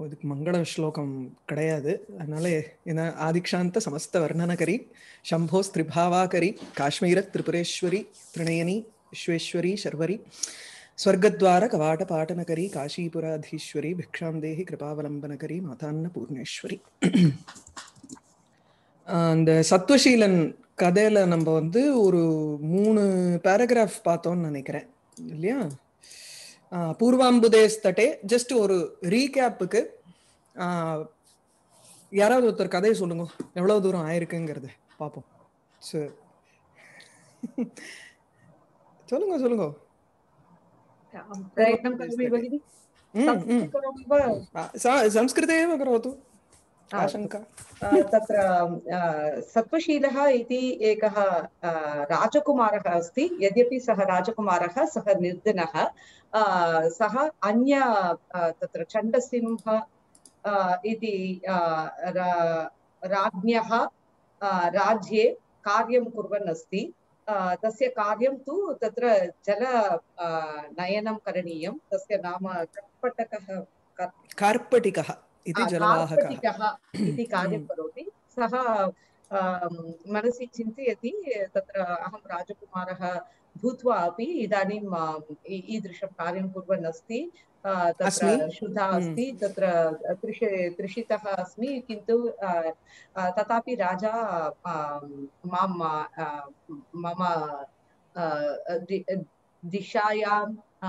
இதுக்கு மங்கள ஸ்லோகம் கிடையாது அதனால என்ன ஆதிக்ஷாந்த சமஸ்த வர்ணனகரி சம்போ ஸ்திரிபாவாகரி காஷ்மீர திரிபுரேஸ்வரி திருநயனி விஸ்வேஸ்வரி சர்வரி ஸ்வர்கத்வார கவாட பாட்டனகரி காஷீபுராதீஸ்வரி பிக்ஷாம் தேஹி கிருபாவலம்பனகரி மாதான்ன பூர்ணேஸ்வரி அந்த சத்வசீலன் கதையில நம்ம வந்து ஒரு மூணு பேராகிராஃப் பார்த்தோம்னு நினைக்கிறேன் இல்லையா பூர்வாம்புதேஸ்தட்டே ஜஸ்ட் ஒரு ரீகேப்புக்கு யாராவது ஒருத்தர் கதையை சொல்லுங்க எவ்வளவு தூரம் ஆயிருக்குங்கிறது பார்ப்போம் சரி சொல்லுங்க சொல்லுங்க प्रयत्नं करोमि भगिनि संस्कृते एव करोतु आशङ्का तत्र सत्त्वशीलः इति एकः राजकुमारः अस्ति यद्यपि सः राजकुमारः सः निर्धनः सः अन्य तत्र चण्डसिंह इति राज्ञः राज्ये कार्यं कुर्वन् अस्ति तस्य कार्यं तु तत्र जल नयनं करणीयं तस्य नाम कर्पटकः कार्पटिकः इति कार्पटिकः इति कार्यं करोति सः मनसि चिन्तयति तत्र अहं राजकुमारः भूत्वा अपि इदानीं ईदृशं कार्यं कुर्वन् अस्ति तत्र शुद्धा अस्ति तत्र त्रिष त्रिषितः अस्मि किन्तु तथापि राजा मां मम दिशायां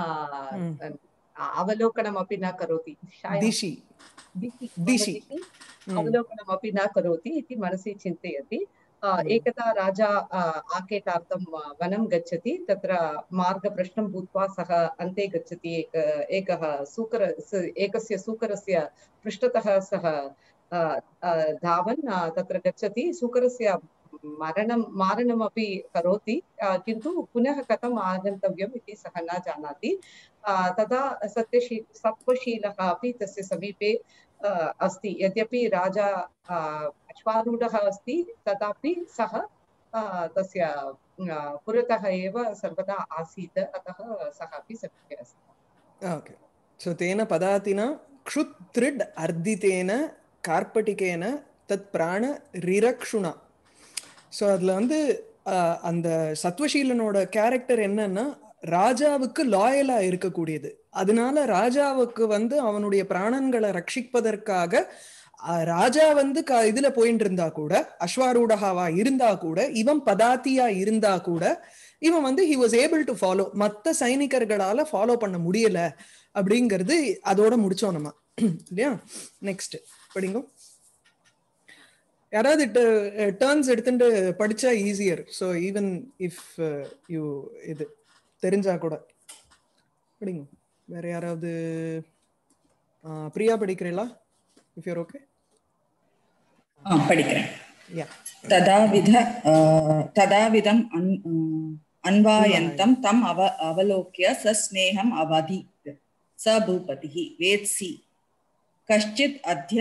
अवलोकनमपि न करोति दिशि दिशि अवलोकनमपि न करोति इति मनसि चिन्तयति एकदा राजा आकेटार्थं वनं गच्छति तत्र मार्गप्रश्नं भूत्वा सः अन्ते गच्छति एक एकः सूकर एकस्य सूकरस्य पृष्ठतः सः धावन् तत्र गच्छति सूकरस्य मरणं मारणमपि करोति किन्तु पुनः कथम् आगन्तव्यम् इति सः न जानाति तदा सत्यशी सत्त्वशीलः अपि तस्य समीपे अस्ति यद्यपि राजा अश्वारूढः अस्ति तथापि सः तस्य पुरतः एव सर्वदा आसीत् अतः सः अपि समीपे अस्ति ओके सो तेन पदातिना क्षुत्रिड् अर्दितेन कार्पटिकेन தத் பிராண ரிரக்ஷுணா ஸோ அதில் வந்து அந்த சத்வசீலனோட கேரக்டர் என்னன்னா ராஜாவுக்கு லாயலா இருக்கக்கூடியது அதனால ராஜாவுக்கு வந்து அவனுடைய பிராணன்களை ரட்சிப்பதற்காக ராஜா வந்து க இதுல போயிட்டு இருந்தா கூட அஸ்வாரூடகாவா இருந்தா கூட இவன் பதாத்தியா இருந்தா கூட இவன் வந்து he was able to follow மத்த சைனிகர்களால ஃபாலோ பண்ண முடியல அப்படிங்கிறது அதோட முடிச்சோம் நம்ம இல்லையா நெக்ஸ்ட் படிங்க யாராவது டேர்ன்ஸ் எடுத்துட்டு படிச்சா easier so even if you இது தெரிஞ்சா கூட படிங்க வேற யாராவது பிரியா படிக்கிறீங்களா இஃப் யூர் ஓகே படிக்கிறேன் ததாவித ததாவிதம் அன்வாயந்தம் தம் அவ அவலோக்கிய சஸ்நேகம் அவதி स भूपतिः वेत्सि कश्चित् अद्य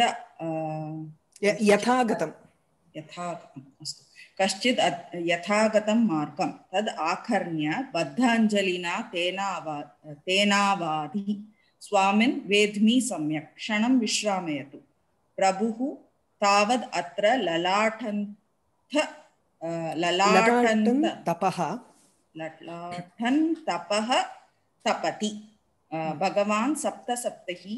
यथागतं यथागतम् अस्तु कश्चित् यथागतं मार्गं तद् आकर्ण्य बद्धाञ्जलिना तेनावा तेनावादि स्वामिन् वेद्मि सम्यक् क्षणं विश्रामयतु प्रभुः तावद् अत्र ललाटन्थ ललाटन् तपः ललाटन् तपः तपति भगवान् सप्तसप्तही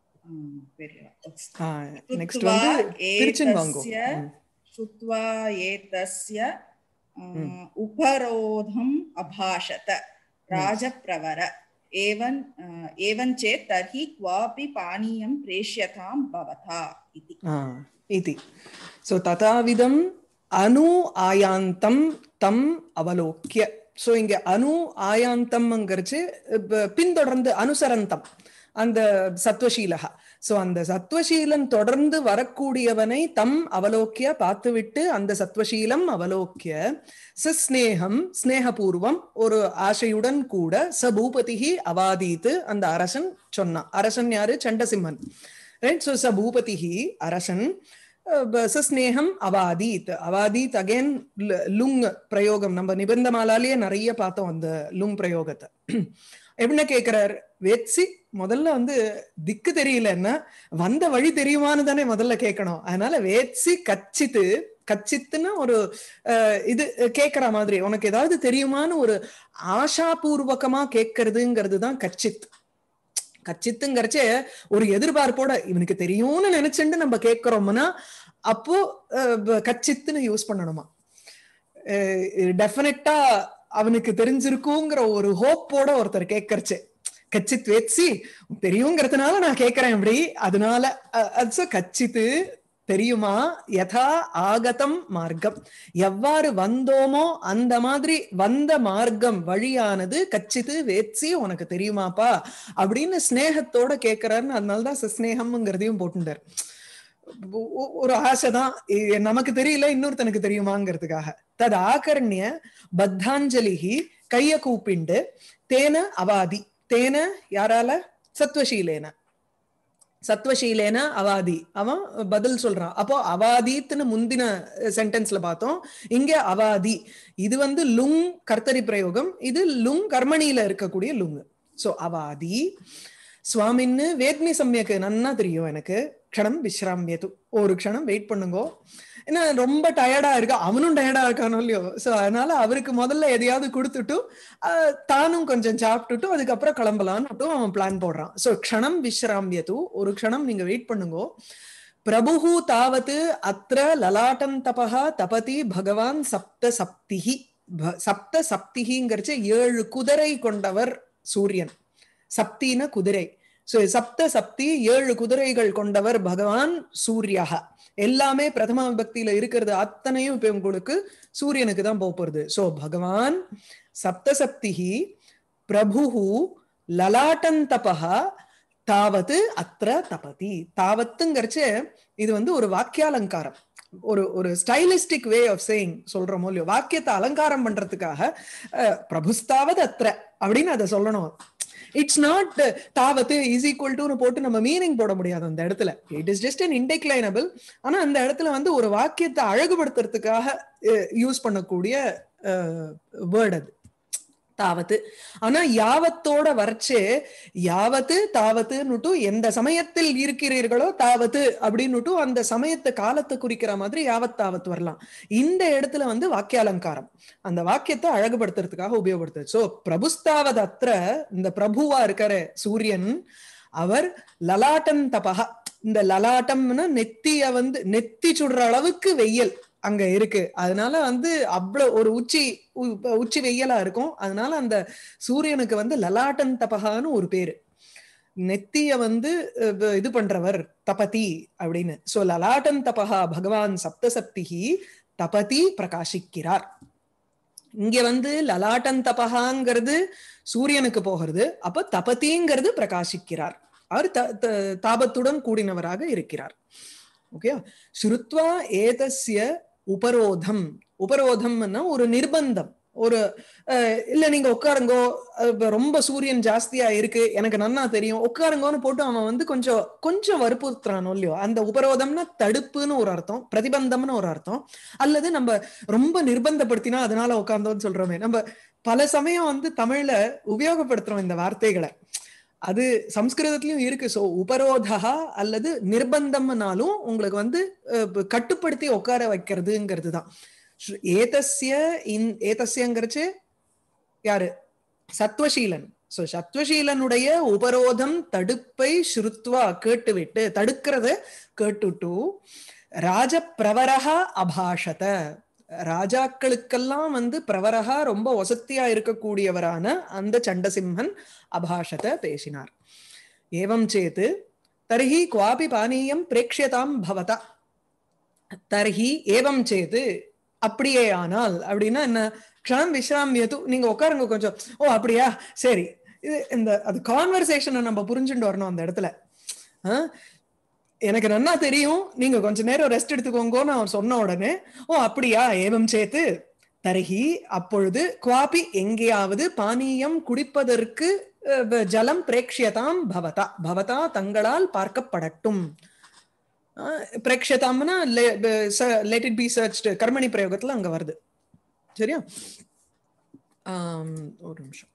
श्रुत्वा एतस्य उपरोधम् अभाषत राजप्रवर एवं एवं चेत् तर्हि क्वापि पानीयं प्रेष्यतां भवता इति इति सो तथाविधम् अनु आयान्तं तम् अवलोक्य ஸோ இங்க அணு ஆயாந்தம்ங்கிறச்சு பின்தொடர்ந்து அனுசரந்தம் அந்த சத்வசீலகா ஸோ அந்த சத்வசீலன் தொடர்ந்து வரக்கூடியவனை தம் அவலோக்கிய பார்த்துவிட்டு அந்த சத்வசீலம் அவலோக்கிய சஸ்நேகம் ஸ்னேகபூர்வம் ஒரு ஆசையுடன் கூட ச பூபதிகி அவாதீத்து அந்த அரசன் சொன்னான் அரசன் யாரு சண்டசிம்மன் ரைட் ஸோ ச பூபதிகி அரசன் சஸ்நேகம் அவாதீத் அவாதீத் அகைன் லுங் பிரயோகம் நம்ம நிபந்தமாலாலேயே நிறைய பார்த்தோம் அந்த லுங் பிரயோகத்தை என்ன கேக்குறார் வேட்சி முதல்ல வந்து திக்கு தெரியலன்னா வந்த வழி தெரியுமான்னு தானே முதல்ல கேட்கணும் அதனால வேட்சி கச்சித்து கச்சித்துன்னு ஒரு இது கேக்குற மாதிரி உனக்கு ஏதாவது தெரியுமான்னு ஒரு ஆஷாபூர்வகமா கேட்கறதுங்கிறது தான் கச்சித் கச்சித்துங்கிறச்சே ஒரு எதிர்பார்ப்போட இவனுக்கு தெரியும்னு நினைச்சுட்டு நம்ம கேட்கிறோம்னா அப்போ கச்சித்துன்னு யூஸ் பண்ணணுமா டெஃபினட்டா அவனுக்கு தெரிஞ்சிருக்குங்கிற ஒரு ஹோப்போட ஒருத்தர் கேட்கறச்சு கச்சித் வேட்சி தெரியுங்கிறதுனால நான் கேட்கிறேன் இப்படி அதனால கச்சித்து தெரியுமா யதா ஆகதம் மார்க்கம் எவ்வாறு வந்தோமோ அந்த மாதிரி வந்த மார்க்கம் வழியானது கச்சித்து வேட்சி உனக்கு தெரியுமாப்பா அப்படின்னு ஸ்னேகத்தோட கேட்கிறாருன்னு அதனாலதான் சஸ்நேகம்ங்கிறதையும் போட்டுட்டார் ஒரு ஆசைதான் நமக்கு தெரியல இன்னொருத்தனுக்கு தெரியுமாங்கிறதுக்காக தது ஆகர்ணிய பத்தாஞ்சலிஹி கைய கூப்பிண்டு தேன அவாதி தேன யாரால சத்வசீலேன சத்வசீலேன அவாதி அவன் பதில் சொல்றான் அப்போ அவாதித்துன்னு முந்தின சென்டென்ஸ்ல பார்த்தோம் இங்க அவாதி இது வந்து லுங் கர்த்தரி பிரயோகம் இது லுங் கர்மணியில இருக்கக்கூடிய லுங் சோ அவாதி சுவாமின்னு வேத்மி சமயக்கு நன்னா தெரியும் எனக்கு க்ஷணம் விஸ்ராமியது ஒரு க்ஷணம் வெயிட் பண்ணுங்கோ ஏன்னா ரொம்ப டயர்டா இருக்கா அவனும் டயர்டா இருக்கானோ இல்லையோ சோ அதனால அவருக்கு முதல்ல எதையாவது கொடுத்துட்டு தானும் கொஞ்சம் சாப்பிட்டுட்டு அதுக்கப்புறம் கிளம்பலான்னு அவன் பிளான் போடுறான் சோ க்ஷணம் விஸ்ராமியது ஒரு க்ஷணம் நீங்க வெயிட் பண்ணுங்கோ பிரபுஹு தாவத்து அத்திர லலாட்டம் தபா தபதி பகவான் சப்த சப்திஹி சப்த சப்திஹிங்கிறச்சு ஏழு குதிரை கொண்டவர் சூரியன் சப்தின குதிரை சோ சப்த சப்தி ஏழு குதிரைகள் கொண்டவர் பகவான் சூர்யா எல்லாமே பிரதம பக்தியில இருக்கிறது அத்தனையும் இப்ப உங்களுக்கு சூரியனுக்கு தான் போறது சோ பகவான் சப்த சப்திஹி பிரபு லலாட்டந்தபா தாவத்து அத்திர தபதி தாவத்துங்கிறச்சு இது வந்து ஒரு வாக்கியாலங்காரம் ஒரு ஒரு ஸ்டைலிஸ்டிக் வே ஆஃப் சேயிங் சொல்றோமோ இல்லையோ வாக்கியத்தை அலங்காரம் பண்றதுக்காக பிரபுஸ்தாவது அத்திர அப்படின்னு அதை சொல்லணும் இட்ஸ் நாட் தாவத்து இஸ் ஈக்குவல் டுன்னு போட்டு நம்ம மீனிங் போட முடியாது அந்த இடத்துல it is just an indeclinable ஆனா அந்த இடத்துல வந்து ஒரு வாக்கியத்தை அழகுபடுத்துறதுக்காக யூஸ் பண்ணக்கூடிய வேர்ட் அது தாவத்து ஆனா யாவத்தோட வரைச்சு யாவத்து தாவத்துன்னுட்டு எந்த சமயத்தில் இருக்கிறீர்களோ தாவத்து அப்படின்னுட்டு அந்த சமயத்தை காலத்தை குறிக்கிற மாதிரி யாவத் தாவத்து வரலாம் இந்த இடத்துல வந்து வாக்கியாலங்காரம் அந்த வாக்கியத்தை அழகுபடுத்துறதுக்காக உபயோகப்படுத்துது சோ பிரபுஸ்தாவது அத்திர இந்த பிரபுவா இருக்கிற சூரியன் அவர் லலாட்டம் தபகா இந்த லலாட்டம்னா நெத்திய வந்து நெத்தி சுடுற அளவுக்கு வெயில் அங்க இருக்கு அதனால வந்து அவ்வளவு ஒரு உச்சி உச்சி வெயிலா இருக்கும் அதனால அந்த சூரியனுக்கு வந்து லலாட்டன் தபகான்னு ஒரு பேரு நெத்திய வந்து இது பண்றவர் தபதி அப்படின்னு சோ லலாட்டன் தபகா பகவான் சப்தசப்திகி தபதி பிரகாசிக்கிறார் இங்க வந்து லலாட்டன் தபகாங்கிறது சூரியனுக்கு போகிறது அப்ப தபதிங்கிறது பிரகாசிக்கிறார் அவர் தாபத்துடன் கூடினவராக இருக்கிறார் ஓகே ஸ்ருத்வா ஏதஸ்ய உபரோதம் உபரோதம்னா ஒரு நிர்பந்தம் ஒரு இல்ல நீங்க உட்காருங்கோ ரொம்ப சூரியன் ஜாஸ்தியா இருக்கு எனக்கு நன்னா தெரியும் உட்காருங்கோன்னு போட்டு அவன் வந்து கொஞ்சம் கொஞ்சம் வற்புறுத்துறானோ இல்லையோ அந்த உபரோதம்னா தடுப்புன்னு ஒரு அர்த்தம் பிரதிபந்தம்னு ஒரு அர்த்தம் அல்லது நம்ம ரொம்ப நிர்பந்தப்படுத்தினா அதனால உட்கார்ந்தோம்னு சொல்றோமே நம்ம பல சமயம் வந்து தமிழ்ல உபயோகப்படுத்துறோம் இந்த வார்த்தைகளை அது சம்ஸ்கிருதத்திலயும் இருக்கு சோ உபரோதா அல்லது நிர்பந்தம்னாலும் உங்களுக்கு வந்து கட்டுப்படுத்தி உட்கார வைக்கிறதுங்கிறது தான் ஏதஸ்ய இன் ஏதஸ்யங்கிறச்சு யாரு சத்வசீலன் சோ சத்வசீலனுடைய உபரோதம் தடுப்பை ஸ்ருத்வா கேட்டுவிட்டு தடுக்கிறத கேட்டுட்டு ராஜ பிரவரகா அபாஷத ராஜாக்களுக்கெல்லாம் வந்து பிரவரகா ரொம்ப வசத்தியா இருக்கக்கூடியவரான அந்த சண்டசிம்மன் அபாஷத பேசினார் ஏவம் சேத்து தர்ஹி குவாபி பானீயம் பிரேக்ஷியதாம் பவதா தர்ஹி ஏவம் சேத்து அப்படியே ஆனால் அப்படின்னா என்ன க்ஷணம் விஸ்ராமியது நீங்க உட்காருங்க கொஞ்சம் ஓ அப்படியா சரி இது இந்த அது கான்வர்சேஷனை நம்ம புரிஞ்சுட்டு வரணும் அந்த இடத்துல எனக்கு நன்னா தெரியும் நீங்க கொஞ்ச நேரம் ரெஸ்ட் எடுத்துக்கோங்கன்னு அவர் சொன்ன உடனே ஓ அப்படியா ஏவம் சேர்த்து தருகி அப்பொழுது குவாபி எங்கேயாவது பானீயம் குடிப்பதற்கு ஜலம் பிரேக்ஷியதாம் பவதா பவதா தங்களால் பார்க்கப்படட்டும் பிரேக்ஷதாம்னா லெட் இட் பி சர்ச் கர்மணி பிரயோகத்துல அங்க வருது சரியா ஆம், ஒரு நிமிஷம்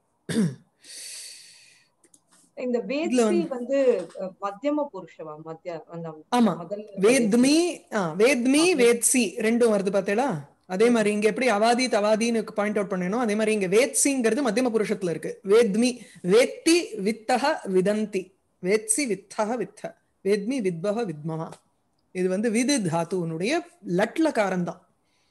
இந்த இதுல வேத்ஸ்ரீ வந்து- வந்து அஹ், மத்தியம புருஷவா மத்திய அந்த ஆமா. முதல்ல வேத்மி ஆ, வேத்மி வேத்சி ரெண்டும் வருது பார்த்தேடா அதே மாதிரி இங்க எப்படி அவாதி தவாதின்னு பாயிண்ட் அவுட் பண்ணணும் அதே மாதிரி இங்க வேத்சிங்கிறது மத்தியம புருஷத்துல இருக்கு வேத்மி வேத்தி வித்தக விதந்தி வேத்சி வித்தக வித்த வேத்மி வித்பவ வித்மவா இது வந்து விது தாத்துவனுடைய லட்லகாரம் தான்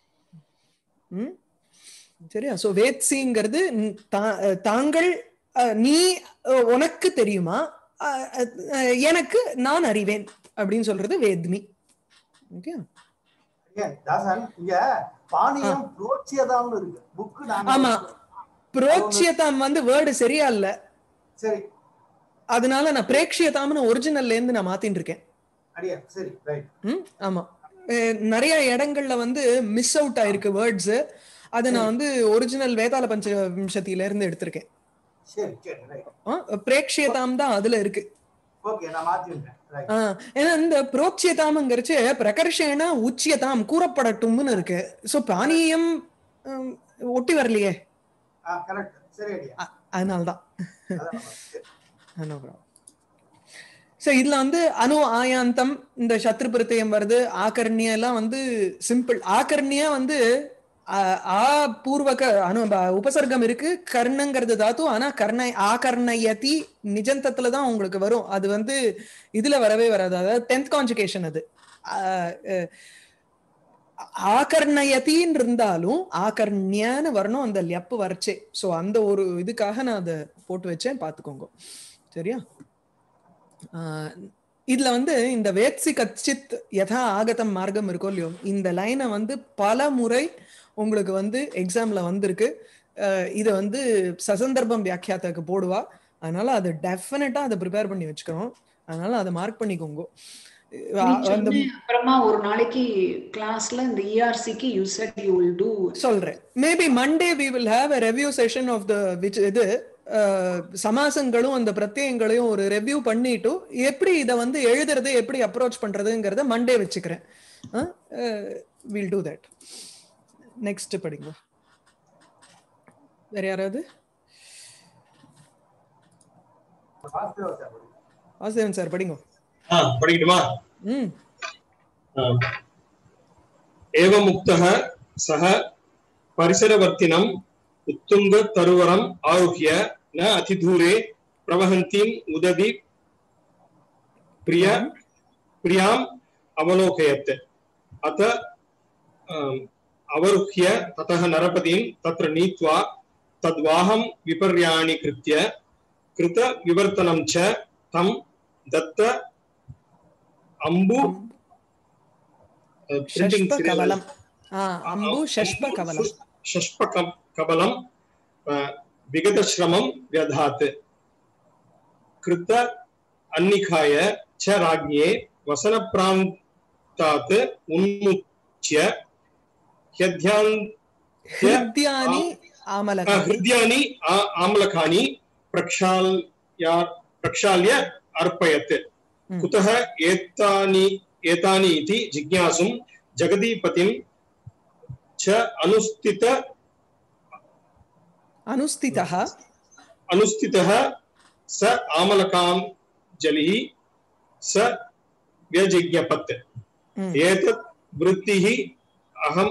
ம் சரியா சோ வேத்சிங்கிறது ந- தா- தாங்கள் அஹ், நீ அஹ், உனக்கு தெரியுமா அஹ், அஹ், எனக்கு நான் அறிவேன் அப்படின்னு சொல்றது வேத்மி ஓகே ஏன், தாசன் இங்க பாணியம் புரோட்சியதாம்னு இருக்கு புக்கு ஆமா புரோட்சியதாம் வந்து வேர்டு சரியா இல்ல சரி அதனால நான் பிரேக்ஷியதாம்னு ஒரிஜினல்ல இருந்து நான் மாத்தின்னு இருக்கேன் அடியா சரி ரைட் ம் ஆமா அஹ் நிறைய இடங்கள்ல வந்து மிஸ் அவுட் ஆயிருக்கு வேர்ட்ஸ் அதை நான் வந்து ஒரிஜினல் வேதாள பஞ்சவிம்சத்தில இருந்து எடுத்திருக்கேன் சரி சரி ரைட் ஆ, பிரேக்ஷியதாம் தான் அதுல இருக்கு ஓகே நான் மாத்திட்டேன் ரைட் ஆ, ஏன்னா இந்த புரோட்சியதாம்ங்கிறச்சு பிரகர்ஷேன உச்சியதாம் கூறப்படட்டும்னு இருக்கு சோ பானியம் ஹம், ஒட்டி வரலையே ஆ கரெக்ட் சரி அடியா அ- அதனாலதான் அதான் சரி. No problem. So, இதுல வந்து அணு ஆயாந்தம் இந்த சத்ரு பிரத்யம் வருது ஆகர்ணிய எல்லாம் வந்து சிம்பிள் ஆகர்ணியா வந்து ஆ- ஆ பூர்வக அனு ப- உபசர்க்கம் இருக்கு கர்ணங்கிறது தாத்து ஆனா கர்ண ஆகர்ணயதி நிஜந்தத்துல தான் உங்களுக்கு வரும் அது வந்து இதுல வரவே வராது அதாவது டென்த் கான்ஜுகேஷன் அது ஆ, அஹ், ஆகர்ணயத்தின்னு இருந்தாலும் ஆகர்ணியான்னு வரணும் அந்த லெப்பு வரச்சே சோ அந்த ஒரு இதுக்காக நான் அதை போட்டு வச்சேன் பாத்துக்கோங்க சரியா ஆஹ் இதுல வந்து இந்த வேத்சி கச்சித் யதா ஆகதம் மார்க்கம் இருக்கோ இல்லையோ இந்த லைனை வந்து பல முறை உங்களுக்கு வந்து எக்ஸாம்ல வந்திருக்கு ஆஹ் இதை வந்து சசந்தர்ப்பம் வியாக்கியாத்துக்கு போடுவா அதனால அதை டெஃபினட்டா அதை ப்ரிப்பேர் பண்ணி வச்சுக்கணும் அதனால அதை மார்க் பண்ணிக்கோங்க நீ ஆஹ் அந்த சொன்ன அப்புறமா ஒரு நாளைக்கு கிளாஸ்ல இந்த இஆர்சிக்கு you set you will do சொல்றேன் maybe Monday we will have a review session of the which இது அஹ், சமாசங்களும் அந்த பிரத்யங்களையும் ஒரு ரெவ்யூ பண்ணிட்டு எப்படி இதை வந்து எழுதுறது எப்படி அப்ரோச் பண்றதுங்கிறத மண்டே வச்சுக்கிறேன் வில் டூ தட் நெக்ஸ்ட் படிங்க வேற யாராவது வாசுதேவ சார் போடுங்க. வாசுதேவன் சார் படிங்க ஆ, படிக்கட்டுமா ம் ஆ. एवमुक्तः सः परिसरवर्तिनम् उत्तुङ्गतरुवरम् आरुह्य न अतिदूरे प्रवहन्तीम् उदधि प्रिय प्रियाम् अवलोकयत् अत आम्, अवरुह्य ततः नरपतिं तत्र नीत्वा तद्वाहं विपर्याणीकृत्य कृतविवर्तनं च तं दत्त अम्बु printing ஷஷ்ப serial- கவலம் ஆ அம்பு ஷஷ்ப கவலம் षष्पकं कबलं विगतश्रमं व्यधात् कृत अन्निखाय च राज्ञे वसनप्रान्तात् उन्मुच्य ह्यध्यान्त्य ஹிருத்யானி ஆமலகானி हृदयानि आ- आम्लकानि प्रक्षाल्य प्रक्षाल्य अर्पयत् Hmm. कुतः एतानि एतानि इति जिज्ञासुं जगदीपतिं च अनुस्थित அனுஸ்திதः अनुस्थितः स आमलकाञ्जलिः स व्यजिज्ञपत् ம். एतत् वृत्तिः अहम्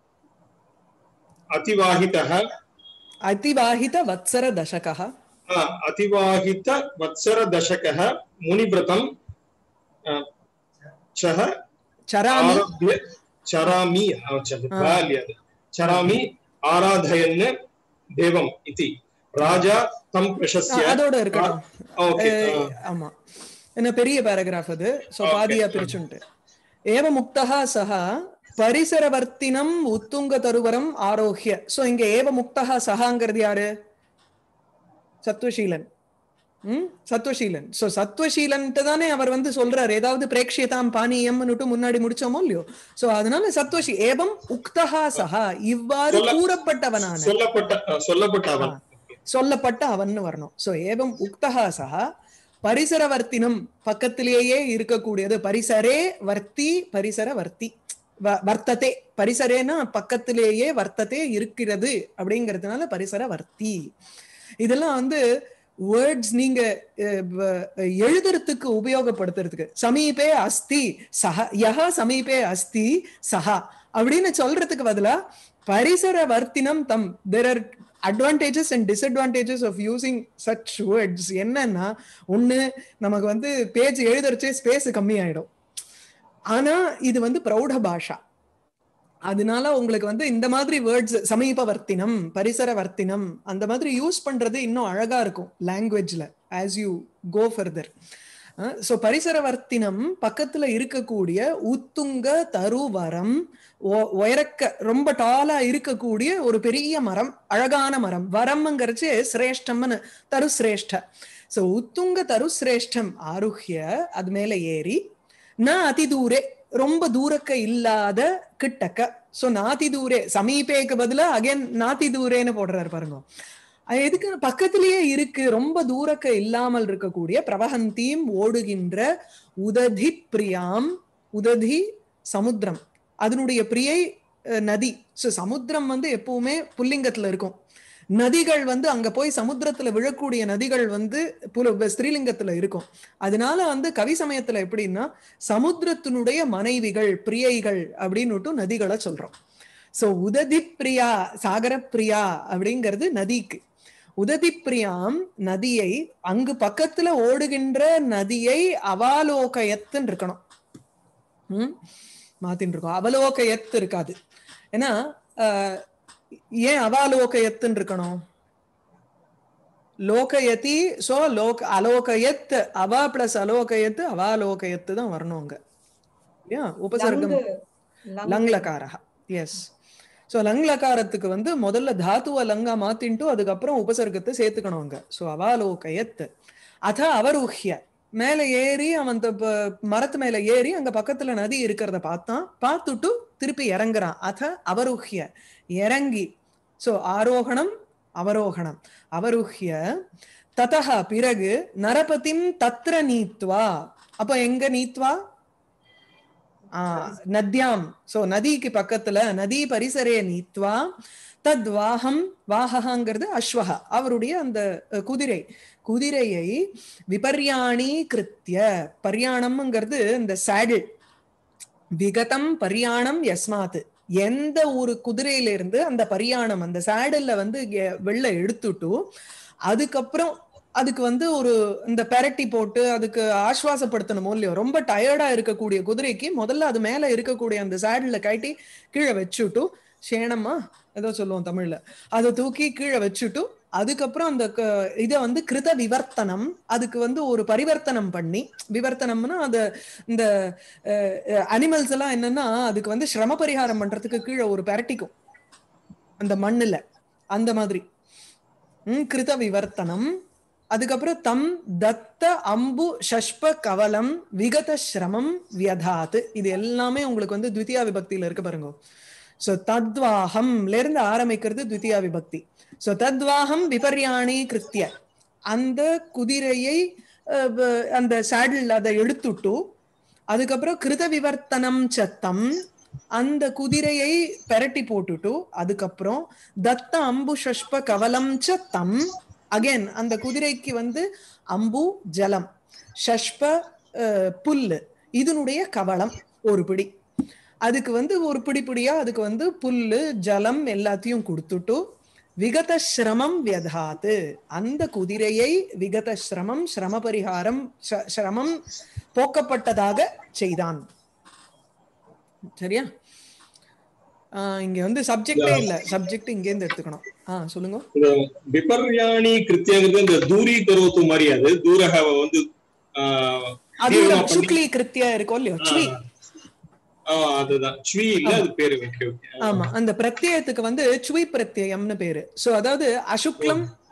अतिवाहितः அதிவாஹித வத்சர தசகः अ, अतिवाहित वत्सरदशकः मुनिव्रतं अ, चः சராமி आरभ्य चरामि अ, च- आ. बाल्यद् चरामि आराधयन् देवम् इति राजा तं ஆ, प्रशस्य அதோட இருக்கட்டும் ओके அஹ், ஆமா என்ன பெரிய பேராகிராஃப் அது சோ Okay. பாதியா பிரிச்சுட்டு ஏவ முக்தா சஹ பரிசரவர்த்தினம் உத்துங்க தருவரம் ஆரோக்கிய சோ இங்க ஏவ முக்தா சஹாங்கிறது யாரு சத்வசீலன் ம் சத்வசீலன் சோ சத்வசீலன்ட்டு தானே அவர் வந்து சொல்றாரு ஏதாவது பிரேக்ஷியதாம் பானியம்னுட்டு முன்னாடி முடிச்சோமோ இல்லையோ சோ அதனால சத்வசி ஏவம் உக்தஹா சஹா இவ்வாறு சொல்ல- கூறப்பட்டவனான சொல்லப்பட்ட அ, சொல்லப்பட்ட அவன் சொல்லப்பட்ட அவன் வரணும் சோ ஏவம் உக்தஹா சஹ பரிசரவர்த்தினம் பக்கத்திலேயே இருக்கக்கூடியது பரிசரே வர்த்தி பரிசரவர்த்தி வ- வர்த்ததே பரிசரேனா பக்கத்திலேயே வர்த்ததே இருக்கிறது அப்படிங்கிறதுனால பரிசரவர்த்தி இதெல்லாம் வந்து வேர்ட்ஸ் நீங்க அஹ், வ- எழுதுறதுக்கு உபயோகப்படுத்துறதுக்கு சமீபே அஸ்தி சஹ யஹ சமீபே அஸ்தி சஹா அப்படின்னு சொல்றதுக்கு பதிலா பரிசர வர்த்தினம் தம் there are advantages and disadvantages of using such words என்னன்னா ஒண்ணு நமக்கு வந்து பேஜ் எழுதுறச்சே ஸ்பேஸ் கம்மியாயிடும் ஆனா இது வந்து பிரௌಢ பாஷா அதனால உங்களுக்கு வந்து இந்த மாதிரி வேர்ட்ஸ் சமீபவர்த்தினம் பரிசரவர்த்தினம் அந்த மாதிரி யூஸ் பண்றது இன்னும் அழகா இருக்கும் லாங்குவேஜ்ல as you go further so பரிசரவர்த்தினம் பக்கத்துல இருக்கக்கூடிய உத்துங்க தருவரம் ஒ- உயரக்க ரொம்ப டாலா இருக்கக்கூடிய ஒரு பெரிய மரம் அழகான மரம் வரம்ங்கிறச்சு சிரேஷ்டம்னு தருசிரேஷ்ட ஸோ உத்துங்க தருசிரேஷ்டம் ஆருஹ்ய அது மேல ஏறி ந அதி தூரே ரொம்ப தூரக்க இல்லாத கிட்டக்க சோ நாதி தூரே சமீபேக்கு பதிலா அகைன் நாதி தூரேன்னு போடுறாரு பாருங்க அது எதுக்கு பக்கத்திலேயே இருக்கு ரொம்ப தூரக்க இல்லாமல் இருக்கக்கூடிய பிரவஹந்தீம் ஓடுகின்ற உததி பிரியாம் உததி சமுத்திரம் அதனுடைய பிரியை அஹ், நதி சோ சமுத்திரம் வந்து எப்பவுமே புல்லிங்கத்துல இருக்கும் நதிகள் வந்து அங்க போய் சமுத்திரத்துல விழக்கூடிய நதிகள் வந்து புல- ஸ்ரீலிங்கத்துல இருக்கும் அதனால வந்து கவி சமயத்துல எப்படின்னா சமுத்திரத்தினுடைய மனைவிகள் பிரியைகள் அப்படின்னுட்டு நதிகளை சொல்றோம் சோ உததி பிரியா சாகர பிரியா அப்படிங்கிறது நதிக்கு உததி பிரியாம் நதியை அங்கு பக்கத்துல ஓடுகின்ற நதியை அவாலோகயத்துன்னு இருக்கணும் ம் மாத்தின்னு இருக்கோம் அவலோகயத்து இருக்காது ஏன்னா ஆஹ், ஏன் அவாலோகயத்துன்னு இருக்கணும் லோகயதி சோ லோக அலோகயத் அவா பிளஸ் அலோகயத்து அவாலோகயத்து தான் வரணும் அங்க இல்லையா உபசர்க்கம் லங்கு- லங்லகாரா எஸ் சோ லங்லகாரத்துக்கு வந்து முதல்ல தாத்துவ லங்கா மாத்தின்ட்டு அதுக்கப்புறம் உபசர்க்கத்தை சேர்த்துக்கணும் அங்க சோ அவாலோகயத் அத அவருஹ்ய மேல ஏறி அவன் த- ப- மரத்து மேல ஏறி அங்க பக்கத்துல நதி இருக்கிறத பார்த்தான் பார்த்துட்டு திருப்பி இறங்குறான் அத அவருஹ்ய இறங்கி சோ ஆரோகணம் அவரோகணம் அவருஹ்ய ததஹ பிறகு நரபதிம் தத்ர நீத்வா அப்ப எங்க நீத்வா ஆ, நத்யாம் சோ நதிக்கு பக்கத்துல நதி பரிசரே நீத்வா தத் வாகம் வாகங்கிறது அஸ்வஹ அவருடைய அந்த அஹ், குதிரை குதிரையை விபர்யாணி கிருத்திய பர்யாணம்ங்கிறது இந்த சேடில் விகதம் பரியாணம் யஸ்மாத் எந்த ஒரு குதிரையில இருந்து அந்த பரியாணம் அந்த சேடல்ல வந்து எ- வெள்ள எடுத்துட்டு அதுக்கப்புறம் அதுக்கு வந்து ஒரு இந்த பெரட்டி போட்டு அதுக்கு ஆஸ்வாசப்படுத்தணுமோ இல்லையோ ரொம்ப டயர்டா இருக்கக்கூடிய குதிரைக்கு முதல்ல அது மேல இருக்கக்கூடிய அந்த சேடல்ல கட்டி கீழே வச்சுட்டு சேணமா ஏதோ சொல்லுவோம் தமிழ்ல அதை தூக்கி கீழே வச்சுட்டு அதுக்கப்புறம் அந்த க- இத வந்து கிருத விவர்த்தனம் அதுக்கு வந்து ஒரு பரிவர்த்தனம் பண்ணி விவர்த்தனம்னா அது இந்த அனிமல்ஸ் எல்லாம் என்னன்னா அதுக்கு வந்து சிரம பரிகாரம் பண்றதுக்கு கீழே ஒரு பெரட்டிக்கும் அந்த மண்ணுல அந்த மாதிரி ம், கிருத விவர்த்தனம் அதுக்கப்புறம் தம் தத்த அம்பு ஷஷ்ப கவலம் விகத சிரமம் வியதாத் இது எல்லாமே உங்களுக்கு வந்து த்விதியா விபக்தியில இருக்கு பாருங்க சோ தத்வாஹம்ல இருந்து ஆரம்பிக்கிறது த்விதியா விபக்தி சோ தத்வாஹம் விபர்யாணி கிருத்திய அந்த குதிரையை அஹ், வ- அந்த சேடில் அதை எடுத்துட்டு அதுக்கப்புறம் கிருத விவர்த்தனம் சத்தம் அந்த குதிரையை பெரட்டி போட்டுட்டு அதுக்கப்புறம் தத்த அம்பு ஷஷ்ப கவலம் சத்தம் அகைன் அந்த குதிரைக்கு வந்து அம்பு ஜலம் ஷஷ்ப அஹ், புல்லு இதனுடைய கவலம் ஒரு பிடி அதுக்கு வந்து ஒரு பிடி பிடியா அதுக்கு வந்து புல்லு ஜலம் எல்லாத்தையும் கொடுத்துட்டு விகத சிரமம் வியதாத்து அந்த குதிரையை விகத சிரமம் சிரம பரிகாரம் ச- சிரமம் போக்கப்பட்டதாக செய்தான் சரியா ஆஹ் இங்க வந்து சப்ஜெக்டே இல்ல சப்ஜெக்ட் இங்க இருந்து எடுத்துக்கணும் ஆஹ் சொல்லுங்க இந்த விபர்யாணி கிருத்தியங்கிறது இந்த தூரி கரோத்து மாதிரி அது தூரக வந்து ஆஹ், அது தீவிரமா பண்ணி- சுக்லி கிருத்தியா இருக்கும் இல்லையோ சுவி ஆஹ், அதுதான் ஸ்வீ இல்ல அது பேரு ஓகே ஓகே ஆமா அந்த பிரத்யயத்துக்கு வந்து சுவி பிரத்யயம்னு பேரு சோ அதாவது அசுக்லம்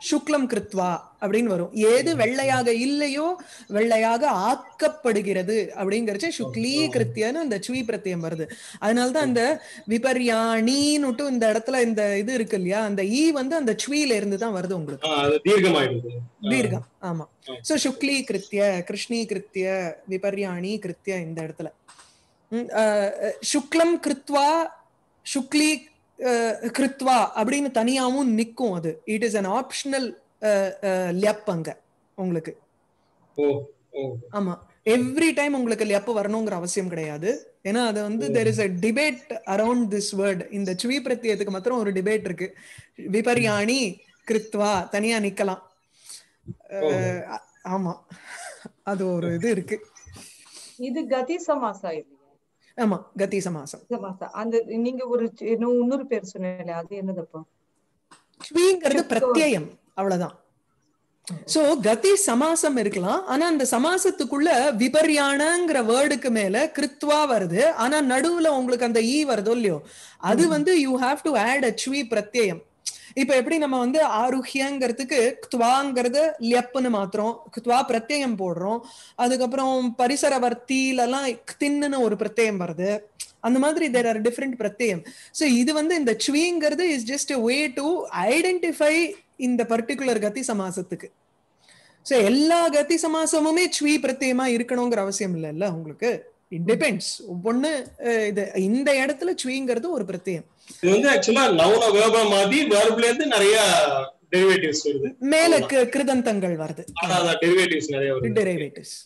சுக்லம் கிருத்வா அப்படின்னு வரும் ஏது வெள்ளையாக இல்லையோ வெள்ளையாக ஆக்கப்படுகிறது அப்படிங்கறச்சு சுக்லீ கிருத்தியன்னு அந்த சுவி பிரத்தியம் வருது அதனாலதான் அந்த விபர்யாணின்னுட்டு இந்த இடத்துல இந்த இது இருக்கு இல்லையா அந்த ஈ வந்து அந்த சுவியில இருந்து தான் வருது உங்களுக்கு ஆ, அது தீர்க்கமாயிடுது தீர்க்கம் ஆமா ஆ. சோ சுக்லீ கிருத்திய கிருஷ்ணீ கிருத்திய விபர்யாணி கிருத்திய இந்த இடத்துல ம், அஹ், அஹ், சுக்லம் கிருத்வா சுக்லி அஹ், கிருத்வா அப்படின்னு தனியாவும் நிக்கும் அது இட் இஸ் அன் ஆப்ஷனல் லெப் அங்க உங்களுக்கு ஓ ஓ ஆமா எவ்ரி டைம் உங்களுக்கு லெப் வரணுங்கிற அவசியம் கிடையாது ஏன்னா அது வந்து there is a debate around this word இந்த சுவி பிரத்தியத்துக்கு மாத்திரம் ஒரு டிபேட் இருக்கு விபர்யாணி கிருத்வா தனியா நிக்கலாம் அஹ், ஆமா அது ஒரு இது இருக்கு இது கதி சமாசா இல்லையா ஆமா கதி சமாசம் சமாசா அந்த நீங்க ஒரு சி- இன்னும் இன்னொரு பேர் சொன்னீங்களே அது என்னதப்பா ஸ்வீங்கிறது பிரத்யயம் அவ்வளவுதான் சோ கதி சமாசம் இருக்கலாம் ஆனா அந்த சமாசத்துக்குள்ள விபர்யானங்கிற வேர்டுக்கு மேல கிருத்வா வருது ஆனா நடுவுல உங்களுக்கு அந்த ஈ வருதோ இல்லையோ அது வந்து யூ ஹாவ் டு ஆட் அச்வி பிரத்யயம் இப்ப எப்படி நம்ம வந்து ஆருஹ்யங்கிறதுக்கு க்துவாங்கிறத லியப்புன்னு மாத்திரம் க்துவா பிரத்யயம் போடுறோம் அதுக்கப்புறம் பரிசரவர்த்தியில எல்லாம் தின்னு ஒரு பிரத்யயம் வருது அந்த மாதிரி தேர் ஆர் டிஃப்ரெண்ட் பிரத்யயம் ஸோ இது வந்து இந்த சுவிங்கிறது is just way to identify இந்த பர்டிகுலர் கதி சமாசத்துக்கு ஸோ எல்லா கதி சமாசமுமே சுவி பிரத்யமா இருக்கணுங்கிற அவசியம் இல்லைல்ல உங்களுக்கு இட் டிபெண்ட்ஸ் ஒவ்வொன்னு அஹ், இது இந்த இடத்துல சுவிங்கிறது ஒரு பிரத்யம் இது வந்து ஆக்சுவலா நவுன வேர்பா மாத்தி வேர்ப்ல இருந்து நிறைய டெரிவேட்டிவ்ஸ் வருது மேல கு- கிருதந்தங்கள் வருது ஆனா அதான் டெரிவேட்டிவ்ஸ் நிறைய வருது டெரிவேட்டிவ்ஸ்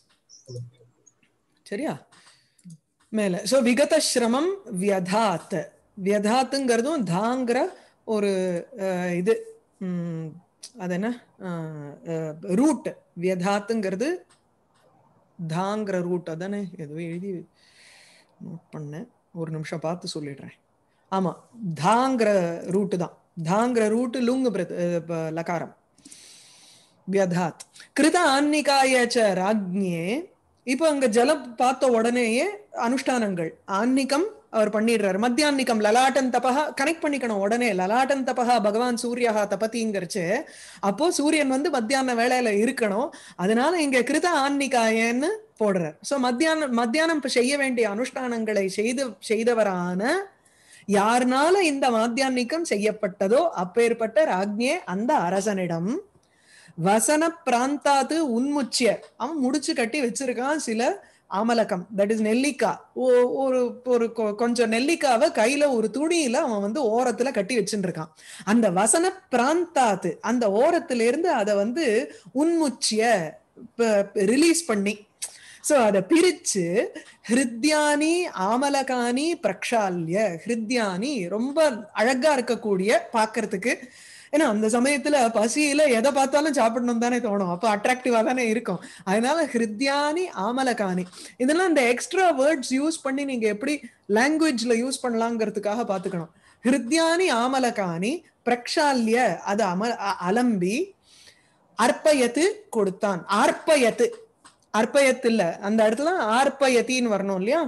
சரியா மேல சோ விகத சிரமம் வியதாத் வியதாத்துங்கிறதும் தாங்கிற ஒரு அஹ், இது ம், அது என்ன ரூட் வியதாத்துங்கிறது தாங்கிற ரூட் அதானே ஏதோ எழுதி நோட் பண்ணேன் ஒரு நிமிஷம் பார்த்து சொல்லிடுறேன் ஆமா தாங்கிற ரூட் தான் தாங்கிற ரூட் லுங்கு பிரத்- அஹ், ப- லகாரம் வியதாத் கிருத ஆன்னிகாய ச ராஜ்ஞே இப்போ அங்க ஜலம் பார்த்த உடனேயே அனுஷ்டானங்கள் ஆன்னிகம் அவர் பண்ணிடுறாரு மத்தியான்னிகம் லலாட்டன் தபஹா கனெக்ட் பண்ணிக்கணும் உடனே லலாட்டன் தபஹா பகவான் சூர்யா தபதிங்கிறச்சு அப்போ சூரியன் வந்து மத்தியான வேளையில இருக்கணும் அதனால இங்க கிருத ஆன்னிகாயன்னு போடுறார் சோ மத்தியானம் மத்தியானம் இப்ப செய்ய வேண்டிய அனுஷ்டானங்களை செய்து செய்தவரான யாருனால இந்த மாத்தியான்னிக்கம் செய்யப்பட்டதோ அப்பேற்பட்ட ராஜ்ஞே அந்த அரசனிடம் வசன பிராந்தாத்து உன்முச்சிய அவன் முடிச்சு கட்டி வச்சிருக்கான் சில ஆமலகம் தட் இஸ் நெல்லிக்காய் ஓ- ஒரு ஒரு கொ- கொஞ்சம் நெல்லிக்காவை கையில ஒரு துணியில அவன் வந்து ஓரத்துல கட்டி வச்சுட்டு இருக்கான் அந்த வசன பிராந்தாத்து அந்த ஓரத்துல இருந்து அதை வந்து உன்முச்சிய ரிலீஸ் பண்ணி சோ அதை பிரிச்சு ஹிருத்யானி ஆமலகானி பிரக்ஷால்ய ஹிருத்யானி ரொம்ப அழகா இருக்கக்கூடிய பாக்குறதுக்கு ஏன்னா அந்த சமயத்துல பசியில எதை பார்த்தாலும் சாப்பிடணும் தானே தோணும் அப்ப அட்ராக்டிவா தானே இருக்கும் அதனால ஹிருத்யானி ஆமலகானி இதெல்லாம் இந்த எக்ஸ்ட்ரா வேர்ட்ஸ் யூஸ் பண்ணி நீங்க எப்படி லாங்குவேஜ்ல யூஸ் பண்ணலாங்கிறதுக்காக பாத்துக்கணும் ஹிருத்யானி ஆமலகானி பிரக்ஷால்ய அது அம அ- அலம்பி அர்ப்பயத்து கொடுத்தான் ஆர்ப்பயத்து அர்ப்பயத்து இல்ல அந்த இடத்துல ஆர்ப்பயத்தின்னு வரணும் இல்லையா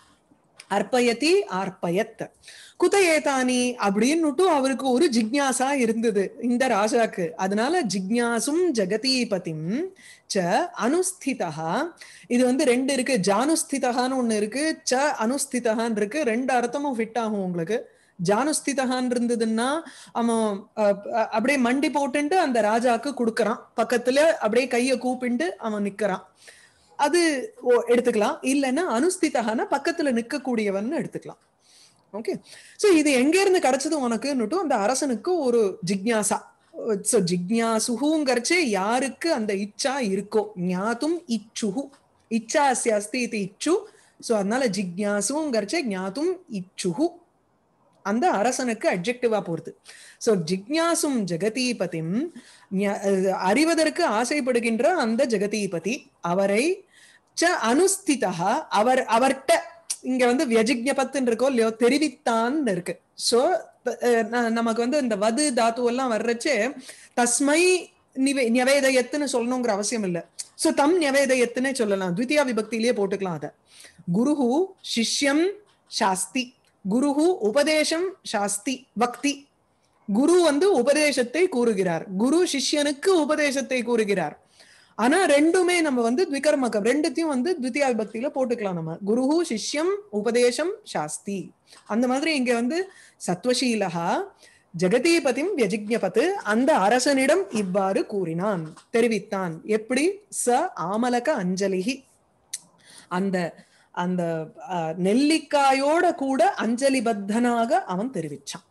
அர்ப்பயதி ஆர்ப்பயத் குத ஏதானி அப்படின்னுட்டு அவருக்கு ஒரு ஜிக்ஞாசா இருந்தது இந்த ராஜாக்கு அதனால ஜிக்ஞாசும் ஜெகதீபதிம் ச அனுஸ்திதா இது வந்து ரெண்டு இருக்கு ஜானுஸ்திதகான்னு ஒண்ணு இருக்கு ச அனுஸ்திதகான்னு இருக்கு ரெண்டு அர்த்தமும் ஃபிட் ஆகும் உங்களுக்கு ஜானுஸ்திதகான் இருந்ததுன்னா அவன் அஹ், அஹ், அப்படியே மண்டி போட்டுண்டு அந்த ராஜாக்கு கொடுக்கறான் பக்கத்துல அப்படியே கைய கூப்பிண்டு அவன் நிக்கிறான் அது ஓ- எடுத்துக்கலாம் இல்லைன்னா அனுஸ்திதகான பக்கத்துல நிக்கக்கூடியவன் எடுத்துக்கலாம் ஓகே சோ இது எங்க இருந்து கிடைச்சது உனக்குன்னுட்டு அந்த அரசனுக்கு ஒரு ஜிக்ஞாசா சோ ஜிக்ஞாசுகுங்கிறச்சே யாருக்கு அந்த இச்சா இருக்கோ ஞாத்தும் இச்சுகு இச்சா அஸ்ய அஸ்தி இது இச்சு சோ அதனால ஜிக்ஞாசுங்கிறச்சே ஞாத்தும் இச்சுகு அந்த அரசனுக்கு அட்ஜெக்டிவா போறது சோ ஜிக்ஞாசும் ஜெகதீபதிம் ஞ- அஹ் அறிவதற்கு ஆசைப்படுகின்ற அந்த ஜெகதீபதி அவரை ச அனுஸ்திதா அவர் அவர்ட்ட இங்க வந்து வியஜிக்ஞபத்துன்னு இருக்கோ இல்லையோ தெரிவித்தான் இருக்கு சோ நமக்கு வந்து இந்த வது தாத்து எல்லாம் வர்றச்சே தஸ்மை நிவே நிவேதயத்துன்னு சொல்லணுங்கிற அவசியம் இல்ல சோ தம் நிவேதயத்துன்னே சொல்லலாம் த்விதியா விபக்தியிலேயே போட்டுக்கலாம் அத குருஹு சிஷ்யம் சாஸ்தி குருஹு உபதேசம் சாஸ்தி பக்தி குரு வந்து உபதேசத்தை கூறுகிறார் குரு சிஷ்யனுக்கு உபதேசத்தை கூறுகிறார் ஆனா ரெண்டுமே நம்ம வந்து த்விகர்மகம் ரெண்டுத்தையும் வந்து த்வித்தியா விபக்தியில போட்டுக்கலாம் நம்ம குருஹு சிஷ்யம் உபதேசம் சாஸ்தி அந்த மாதிரி இங்க வந்து சத்வசீலகா ஜெகதீபதிம் வியஜிக்ஞபத்து அந்த அரசனிடம் இவ்வாறு கூறினான் தெரிவித்தான் எப்படி ச ஆமலக அஞ்சலிகி அந்த அந்த அஹ், நெல்லிக்காயோட கூட அஞ்சலி பத்தனாக அவன் தெரிவிச்சான்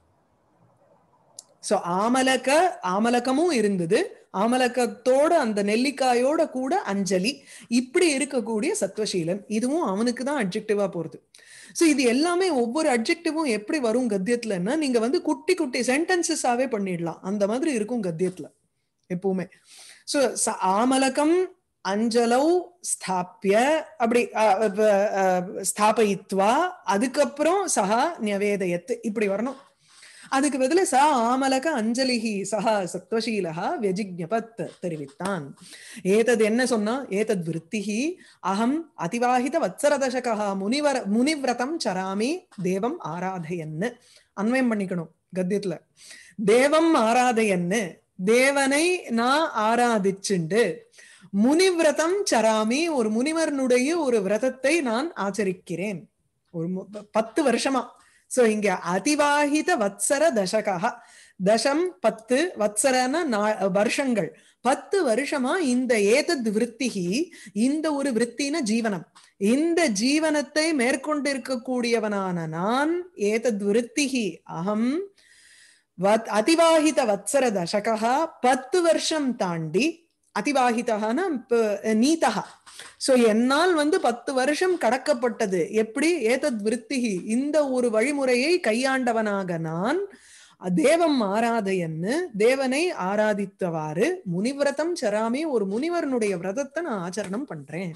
சோ ஆமலக ஆமலகமும் இருந்தது ஆமலகத்தோட அந்த நெல்லிக்காயோட கூட அஞ்சலி இப்படி இருக்கக்கூடிய சத்வசீலன் இதுவும் அவனுக்கு தான் அட்ஜெக்டிவா போறது சோ இது எல்லாமே ஒவ்வொரு அட்ஜெக்டிவும் எப்படி வரும் கத்தியத்துலன்னா நீங்க வந்து குட்டி குட்டி சென்டென்சஸாவே பண்ணிடலாம் அந்த மாதிரி இருக்கும் கத்தியத்துல எப்பவுமே சோ ஆமலகம் அஞ்சலௌ ஸ்தாபிய அப்படி அஹ், அஹ், அஹ், ஸ்தாபயித்வா அதுக்கப்புறம் சஹா நியவேதயத் இப்படி வரணும் அதுக்கு பதிலா சா ஆமலக அஞ்சலிஹி சஹா சத்வசீலஹா வியஜிக்ஞபத் தெரிவித்தான் ஏதது என்ன சொன்னா ஏதத் விருத்திஹி அகம் அதிவாகித வத்சரதசகா முனிவர் முனிவிரதம் சராமி தேவம் ஆராதயன்னு அன்வயம் பண்ணிக்கணும் கத்தியத்துல தேவம் ஆராதயன்னு தேவனை நான் ஆராதிச்சுண்டு முனிவிரதம் சராமி ஒரு முனிவர்னுடைய ஒரு விரதத்தை நான் ஆச்சரிக்கிறேன் ஒரு மு- பத்து வருஷமா சோ இங்க அதிவாகித வத்சர தசகா தசம் பத்து வத்சரன நா- வருஷங்கள் பத்து வருஷமா இந்த ஏதத் விருத்திகி இந்த ஒரு விருத்தின ஜீவனம் இந்த ஜீவனத்தை மேற்கொண்டிருக்கக்கூடியவனான நான் ஏதத் விருத்திகி அகம் வத் அதிவாகித வத்சர தசகா பத்து வருஷம் தாண்டி அதிவாகிதகான நீதகா சோ என்னால் வந்து பத்து வருஷம் கடக்கப்பட்டது எப்படி ஏதத் விருத்திகி இந்த ஒரு வழிமுறையை கையாண்டவனாக நான் தேவம் ஆராதையன்னு தேவனை ஆராதித்தவாறு முனிவிரதம் சராமி ஒரு முனிவரனுடைய விரதத்தை நான் ஆச்சரணம் பண்றேன்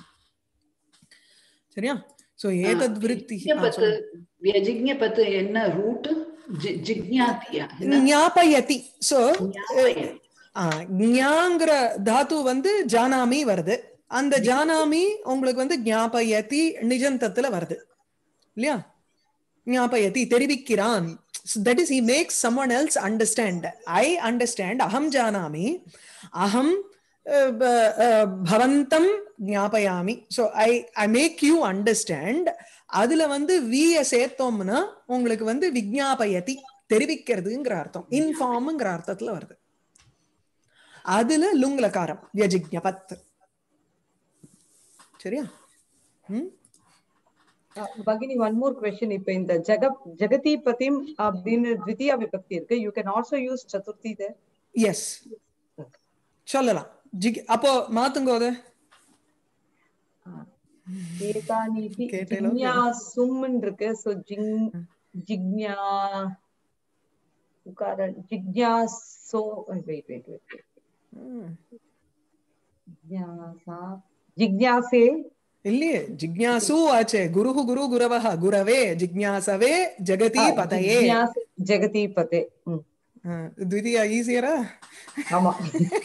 சரியா சோ ஏதத் விருத்திகி ஆ, வியஜிக்ஞபத்து சொல்லுங்க. வியஜிக்ஞபத்து என்ன ரூட் ஜிக்ஞாத்தியா ஞாபயதி சோ ஞாபயம். ஞாங்கிற தாத்து வந்து ஜானாமி வருது அந்த ஜானாமி உங்களுக்கு வந்து ஞாபயதி நிஜந்தத்துல வருது இல்லையா ஞாபயதி தெரிவிக்கிறான் that is he makes someone else understand I understand அகம் ஜானாமி அகம் அஹ், ப- அஹ், பவந்தம் ஞாபயாமி so I I make you understand அதுல வந்து விய சேர்த்தோம்னா உங்களுக்கு வந்து விஜ்ஞாபயதி தெரிவிக்கிறதுங்கிற அர்த்தம் இன்ஃபார்ம்ங்கிற அர்த்தத்துல வருது அதுல லுங்லகாரம் வியஜிக்ஞபத் சரியா ம் பகினி ஒன் மோர் கொஸ்டின் இப்ப இந்த ஜெக ஜெகதீபதிம் அப்படின்னு த்விதியா விபக்தி இருக்கு யூ கேன் ஆல்சோ யூஸ் சதுர்த்தி தேர் எஸ் சொல்லலாம் ஜிக் அப்போ மாத்துங்கோ அதை ஏதானீதி கேட்டேலோ ஜிக்ஞாசும்னு இருக்கு சோ ஜிங் ஜிக்ஞா உக்காரன் ஜிக்ஞாசோ வெயிட் வெயிட் வெயிட் ம். ஜிக்ஞாசா ஜிக்ஞாசே இல்லையே ஜிக்ஞாசு ஆச்சே குருஹு குரு குரவஹ குரவே ஜிக்ஞாசவே ஜெகதி பதயே ஜிக்ஞாச ஜெகதீபதே ம், ஆ, த்விதியா ஈஸியரா ஆமா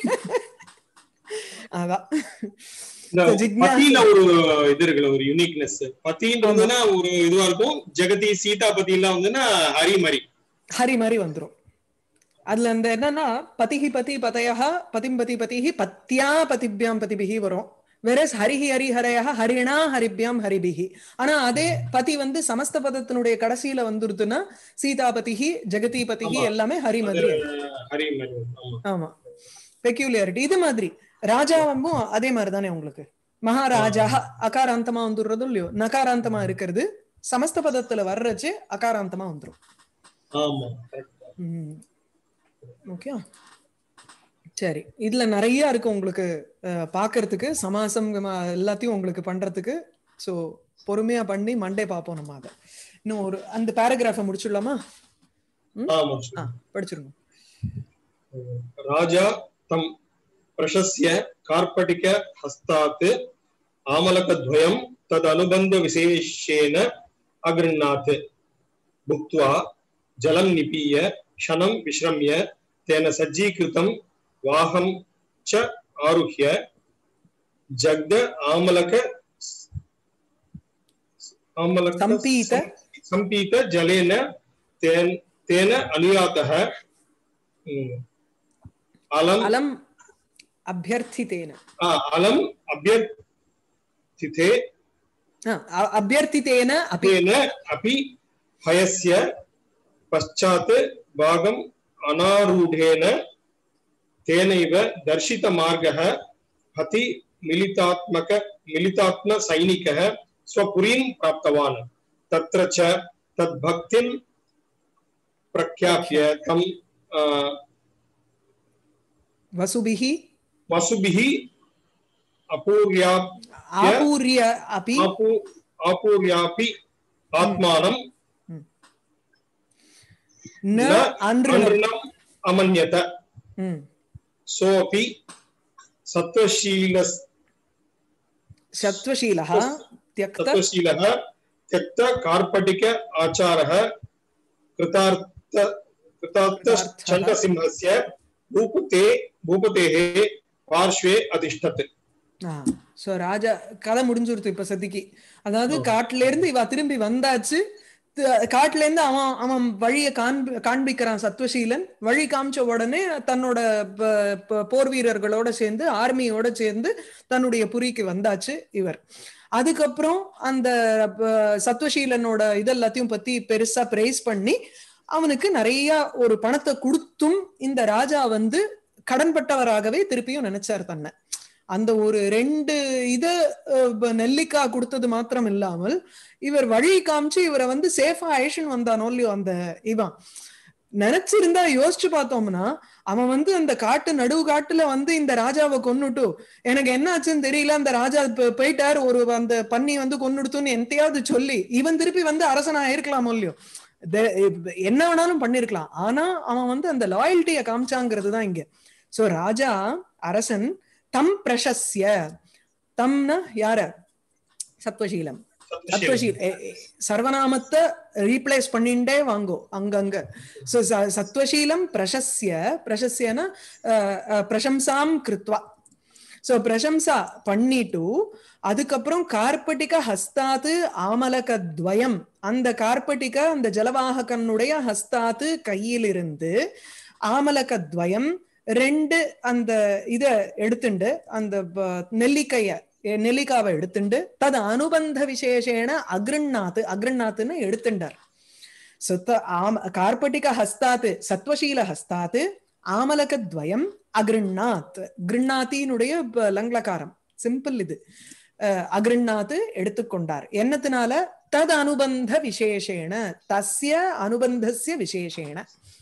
அதான் இந்த So, ஜிக்ஞாசு- பத்தியில ஒரு இது இருக்குல்ல ஒரு யூனிக்னஸ் பத்தின்றதுன்னா ஒரு இதுவா இருக்கும் ஜெகதி சீதா பத்தி எல்லாம் வந்துன்னா ஹரி மாதிரி ஹரி மாதிரி வந்துரும் அதுல அந்த என்னன்னா பதிஹி பதி பதயா பதிம் பதி பதிஹி பத்யா பதிபியாம் பதிபிஹி வரும் வெரஸ் ஹரிஹி ஹரிஹரயா ஹரிணா ஹரிபியாம் ஹரிபிஹி ஆனா அதே பதி வந்து சமஸ்த பதத்தினுடைய கடைசியில வந்துருதுன்னா சீதாபதிஹி ஜெகதிபதிஹி ஆமா. எல்லாமே ஹரி அது மாதிரி ஆயிடும். ஹரி மாதிரி வரும். ஆமா ஆமா பெக்யூலியாரிட்டி இது மாதிரி ராஜாவும் அதே மாதிரி தானே உங்களுக்கு மகாராஜா அகாராந்தமா வந்துடுறதும் இல்லையோ நகாராந்தமா இருக்கிறது சமஸ்த பதத்துல வர்றச்சு அகாராந்தமா வந்துரும் ஆமா correct. ஓகே சரி இதுல நிறைய இருக்கு உங்களுக்கு அஹ், பார்க்கிறதுக்கு சமாசம் கமா- எல்லாத்தையும் உங்களுக்கு பண்றதுக்கு சோ பொறுமையா பண்ணி மண்டே பார்ப்போம் நம்ம அதை இன்னும் ஒரு அந்த பேராகிராஃபை முடிச்சிடலாமா ஆமா ஆ படிச்சிருங்க ராஜா தம் பிரசஸ்ய कार्पटिक हस्तात् आमलकद्वयं तदनुबन्धविशेषेण अगृह्णात् भुक्त्वा जलं निपीय क्षणं विश्रम्य तेन सज्जीकृतं वाहं च आरुह्य जग्द आमलक आमलक सम्पीत सम्पीत जलेन तेन तेन अनुयातः ம். அலம் அலம் அபியர்த்தித்தேன ஆ, அலம் அபியர்த்திதே ஆ, அ- அபியர்த்தித்தேன அப்படி तेन अपि हयस्य पश्चात् भागम् अनारूढेन तेनैव दर्शितमार्गः हति मिलितात्मक मिलितात्मसैनिकः स्वपुरीं प्राप्तवान् तत्र च तद्भक्तिं प्रख्याप्य तं आ, வசுபிஹி वसुभिः अपूर्या ஆபூரிய அப்படி आपू आपूर्यापि आत्मानं ந न அன்று अनृणम् अमन्यत ம். सोऽपि सत्त्वशील சத்வசீலः தியக்த सत्त्वशीलः त्यक्त कार्पटिक आचारः कृतार्थ कृतार्थश्चण्डसिंहस्य भूपते भूपतेः पार्श्वे अतिष्ठत् சோ ராஜா கதை முடிஞ்சுருத்து இப்ப சதிக்கு அதாவது காட்டுல இருந்து இவ திரும்பி வந்தாச்சு த- காட்டுல இருந்து அவன் அவன் வழிய காண்பி காண்பிக்கிறான் சத்வசீலன் வழி காமிச்ச உடனே தன்னோட ப- ப- போர் வீரர்களோட சேர்ந்து ஆர்மியோட சேர்ந்து தன்னுடைய புரிக்கு வந்தாச்சு இவர் அதுக்கப்புறம் அந்த ப- சத்வசீலனோட இதெல்லாத்தையும் பத்தி பெருசா பிரைஸ் பண்ணி அவனுக்கு நிறைய ஒரு பணத்தை கொடுத்தும் இந்த ராஜா வந்து கடன்பட்டவராகவே திருப்பியும் நினைச்சார் தன்னை அந்த ஒரு ரெண்டு இத அஹ், ப- நெல்லிக்காய் கொடுத்தது மாத்திரம் இல்லாமல் இவர் வழி காமிச்சு இவரை வந்து சேஃபா அழிச்சுன்னு வந்தானோ இல்லையோ அந்த இவன் நினைச்சிருந்தா யோசிச்சு பார்த்தோம்னா அவன் வந்து அந்த காட்டு நடுவு காட்டுல வந்து இந்த ராஜாவை கொன்னுட்டு எனக்கு என்ன ஆச்சுன்னு தெரியல அந்த ராஜா இப்ப போயிட்டார் ஒரு அந்த பன்னி வந்து கொன்னுடுத்துன்னு எந்தையாவது சொல்லி இவன் திருப்பி வந்து அரசனா இருக்கலாமோ இல்லையோ தே- என்ன வேணாலும் பண்ணிருக்கலாம் ஆனா அவன் வந்து அந்த லாயல்ட்டிய காமிச்சாங்கிறது தான் இங்க சோ ராஜா அரசன் தம் பிரசஸ்ய தம்னா யார சத்வசீலம் சத்வசீல் எ- எ- சர்வநாமத்தை ரீப்ளேஸ் பண்ணிண்டே வாங்கோ அங்கங்க சோ ச- சத்வசீலம் பிரசஸ்ய பிரசஸ்யனா அஹ், அஹ், பிரசம்சாம் கிருத்வா சோ பிரசம்சா பண்ணிட்டு அதுக்கப்புறம் கார்பட்டிக ஹஸ்தாத்து ஆமலக துவயம் அந்த கார்பட்டிக அந்த ஜலவாககனுடைய ஹஸ்தாத்து கையிலிருந்து ஆமலக துவயம் ரெண்டு அந்த இத எடுத்துண்டு அந்த ப- நெல்லிக்கைய எ- நெல்லிக்காவை எடுத்துண்டு தது அனுபந்த விசேஷேன அக்ருண்ணாத்து அக்ருண்ணாத்துன்னு எடுத்துண்டார் சுத்த ஆம கார்பட்டிக ஹஸ்தாத்து சத்வசீல ஹஸ்தாத்து ஆமலகத்வயம் அக்ருண்ணாத் கிருண்ணாத்தினுடைய ப- லங்லகாரம் சிம்பிள் இது அஹ், அக்ருண்ணாத்து எடுத்துக்கொண்டார் என்னத்தினால தது அனுபந்த விசேஷேன தஸ்ய அனுபந்தஸ்ய விசேஷேன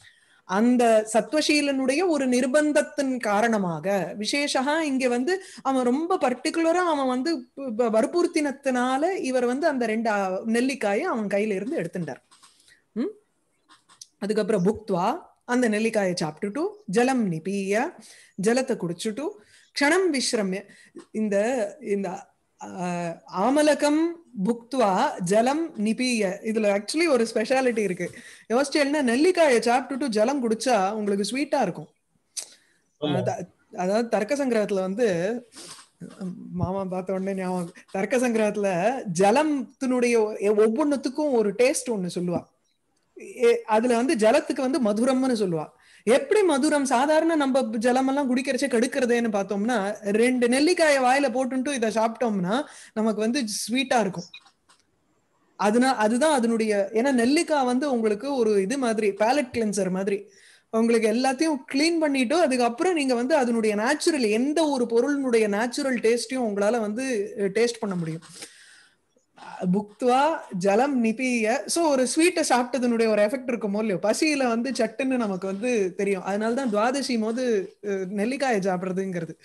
அந்த சத்வசீலனுடைய ஒரு நிர்பந்தத்தின் காரணமாக விசேஷா இங்க வந்து அவன் ரொம்ப பர்டிகுலரா அவன் வந்து ப- ப- வற்புறுத்தினத்தினால இவர் வந்து அந்த ரெண்டு அஹ், நெல்லிக்காயை அவன் கையில இருந்து எடுத்துட்டார் ம்? அதுக்கப்புறம் புக்துவா அந்த நெல்லிக்காயை சாப்பிட்டுட்டு ஜலம் நிபீய ஜலத்தை குடிச்சுட்டு க்ஷணம் விஸ்ரம்ய இந்த இந்த ஆஹ், ஆமலகம் புக்துவா ஜலம் நிபீய இதுல ஆக்சுவலி ஒரு ஸ்பெஷாலிட்டி இருக்கு யோசிச்சேன்னா நெல்லிக்காயை சாப்பிட்டுட்டு ஜலம் குடிச்சா உங்களுக்கு ஸ்வீட்டா இருக்கும் ஆமா. அத- அதாவது தர்க்க சங்கிரகத்துல வந்து மாமா பார்த்த உடனே ஞாபகம் தர்க்க சங்கிரகத்துல ஜலத்தினுடைய ஒ- ஒவ்வொன்னுத்துக்கும் ஒரு டேஸ்ட் ஒண்ணு சொல்லுவா ஏ- அதுல வந்து ஜலத்துக்கு வந்து மதுரம்னு சொல்லுவா எப்படி மதுரம் சாதாரண நம்ம ஜலம் எல்லாம் குடிக்கிறச்சே கெடுக்கிறதேன்னு பார்த்தோம்னா ரெண்டு நெல்லிக்காயை வாயில போட்டுட்டு இதை சாப்பிட்டோம்னா நமக்கு வந்து ஸ்வீட்டா இருக்கும் அதுனா அதுதான் அதனுடைய ஏன்னா நெல்லிக்காய் வந்து உங்களுக்கு ஒரு இது மாதிரி பேலட் கிளென்சர் மாதிரி உங்களுக்கு எல்லாத்தையும் க்ளீன் பண்ணிட்டு அதுக்கப்புறம் நீங்க வந்து அதனுடைய நேச்சுரல் எந்த ஒரு பொருளினுடைய நேச்சுரல் டேஸ்டையும் உங்களால வந்து டேஸ்ட் பண்ண முடியும் புக்துவா ஜலம் நிபிய சோ ஒரு ஸ்வீட்டை சாப்பிட்டதனுடைய ஒரு எஃபெக்ட் இருக்குமோ இல்லையோ பசியில வந்து சட்டுன்னு நமக்கு வந்து தெரியும் அதனாலதான் துவாதசி போது அஹ், நெல்லிக்காயை சாப்பிடுறதுங்கிறது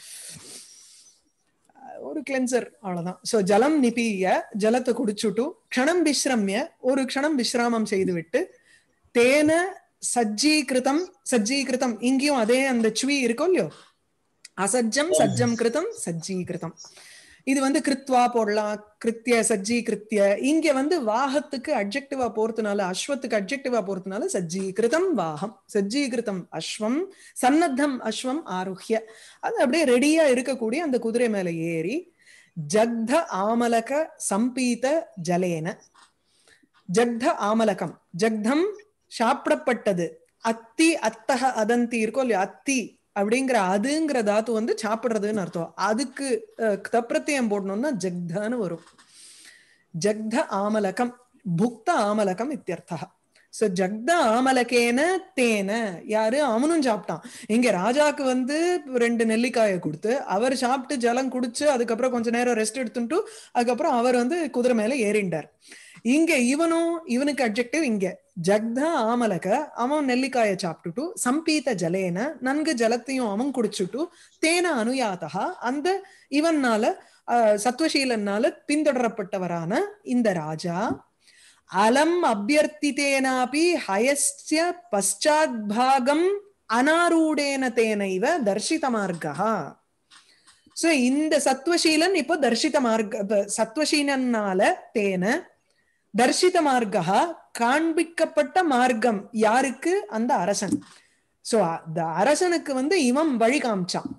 ஒரு கிளென்சர் அவ்வளவுதான் சோ ஜலம் நிபிய ஜலத்தை குடிச்சுட்டு க்ஷணம் விஸ்ரம்ய ஒரு க்ஷணம் விஸ்ராமம் செய்துவிட்டு தேன சஜ்ஜீகிருதம் சஜ்ஜீகிருதம் இங்கேயும் அதே அந்த சுவி இருக்கும் இல்லையோ அசஜ்ஜம் சஜ்ஜம் கிருதம் சஜ்ஜீகிருதம் இது வந்து கிருத்வா போடலாம் கிருத்திய சஜ்ஜி கிருத்திய இங்க வந்து வாகத்துக்கு அப்ஜெக்டிவா போறதுனால அஸ்வத்துக்கு அப்ஜெக்டிவா போறதுனால சஜ்ஜீகிருதம் வாகம் சஜ்ஜீகிருதம் அஸ்வம் சன்னத்தம் அஸ்வம் ஆருஹ்ய அது அப்படியே ரெடியா இருக்கக்கூடிய அந்த குதிரை மேல ஏறி ஜக்த ஆமலக சம்பீத ஜலேன ஜக்த ஆமலகம் ஜக்தம் சாப்பிடப்பட்டது அத்தி அத்தக அதந்தி இருக்கோ இல்லையா அத்தி அப்படிங்கிற அதுங்கிற தாத்து வந்து சாப்பிடுறதுன்னு அர்த்தம் அதுக்கு அஹ், தப்பிரத்தியம் போடணும்னா ஜக்தன்னு வரும் ஜக்த ஆமலகம் புக்த ஆமலகம் இத்தியர்த்தா சோ ஜக்த ஆமலகேன தேன யாரு அவனும் சாப்பிட்டான் இங்க ராஜாக்கு வந்து ரெண்டு நெல்லிக்காயை கொடுத்து அவர் சாப்பிட்டு ஜலம் குடிச்சு அதுக்கப்புறம் கொஞ்ச நேரம் ரெஸ்ட் எடுத்துட்டு அதுக்கப்புறம் அவர் வந்து குதிரை மேல ஏறிண்டார் இங்க இவனும் இவனுக்கு அப்ஜெக்டிவ் இங்க ஜக்த ஆமலக அவன் நெல்லிக்காயை சாப்பிட்டுட்டு சம்பீத ஜலேன நன்கு ஜலத்தையும் அவன் குடிச்சுட்டு தேன அனுயாதா அந்த இவன்னால அஹ், சத்வசீலனால பின்தொடரப்பட்டவரான இந்த ராஜா அலம் அபியர்த்தித்தேனாபி ஹயஸ்ய பశ్చాத் பாகம் அனாரூடேன தேனைவ தர்ஷித மார்க்கா சோ இந்த சத்வசீலன் இப்போ தர்ஷித மார்க்க இப்ப சத்வசீலனால தேன தர்ஷித மார்க்கா காண்பிக்கப்பட்ட மார்க்கம் யாருக்கு அந்த அரசன் சோ அந்த அரசனுக்கு வந்து இவன் வழி காமிச்சான்